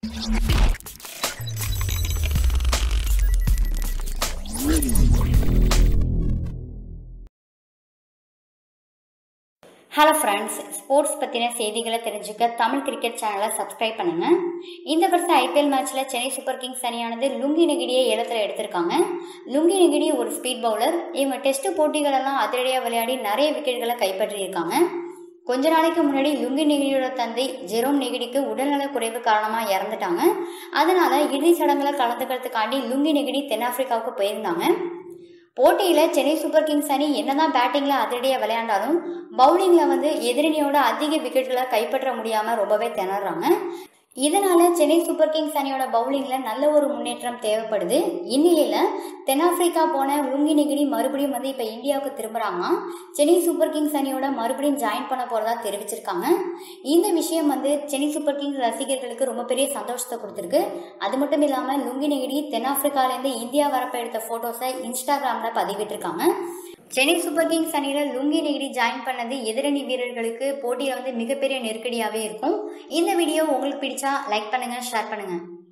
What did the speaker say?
hello friends sports பற்றின செய்திகளை தெரிஞ்சுக்க தமிழ் கிரிக்கெட் சேனலை சப்ஸ்கிரைப் பண்ணுங்கள் இந்த வருஷம் ஐபிஎல் மேட்ச்சில் சென்னை சூப்பர் கிங்ஸ் அணியானது லுங்கி நெகிடியை ஏலத்தில் எடுத்திருக்காங்க லுங்கி நெகிடி ஒரு ஸ்பீட் பவுலர் இவங்க டெஸ்ட் போட்டிகளெல்லாம் அதிரடியாக விளையாடி நிறைய விக்கெட்டுகளை கைப்பற்றியிருக்காங்க கொஞ்ச நாளைக்கு முன்னாடி லுங்கி நெகிடியோட தந்தை ஜெரோம் நெகிடிக்கு உடல்நல குறைவு காரணமாக இறந்துட்டாங்க அதனால இறுதி சடங்குல கலந்துக்கிறதுக்காண்டி லுங்கி நெகிடி தென்னாப்பிரிக்காவுக்கு போயிருந்தாங்க போட்டியில் சென்னை சூப்பர் கிங்ஸ் அணி என்னதான் பேட்டிங்கில் அதிரடியாக விளையாண்டாலும் பவுலிங்கில் வந்து எதிரணியோட அதிக விக்கெட்டுகளை கைப்பற்ற முடியாமல் ரொம்பவே திணறாங்க இதனால சென்னை சூப்பர் கிங்ஸ் அணியோட பவுலிங்கில் நல்ல ஒரு முன்னேற்றம் தேவைப்படுது இந்நிலையில் தென்னாப்பிரிக்கா போன லுங்கி நெகிடி மறுபடியும் வந்து இப்போ இந்தியாவுக்கு திரும்புகிறாங்க சென்னை சூப்பர் கிங்ஸ் அணியோட மறுபடியும் ஜாயின் பண்ண போகிறதா தெரிவிச்சிருக்காங்க இந்த விஷயம் வந்து சென்னை சூப்பர் கிங்ஸ் ரசிகர்களுக்கு ரொம்ப பெரிய சந்தோஷத்தை கொடுத்துருக்கு அது மட்டும் இல்லாமல் லுங்கி நெகிடி தென்னாப்பிரிக்காலேருந்து இந்தியா வரப்ப எடுத்த ஃபோட்டோஸை இன்ஸ்டாகிராமில் பதிவிட்டிருக்காங்க சென்னை சூப்பர் கிங்ஸ் அணியில் லுங்கி நெகிடி ஜாயின் பண்ணது எதிரணி வீரர்களுக்கு போட்டியில் வந்து மிகப்பெரிய நெருக்கடியாகவே இருக்கும் இந்த வீடியோ உங்களுக்கு பிடிச்சா லைக் பண்ணுங்கள் ஷேர் பண்ணுங்கள்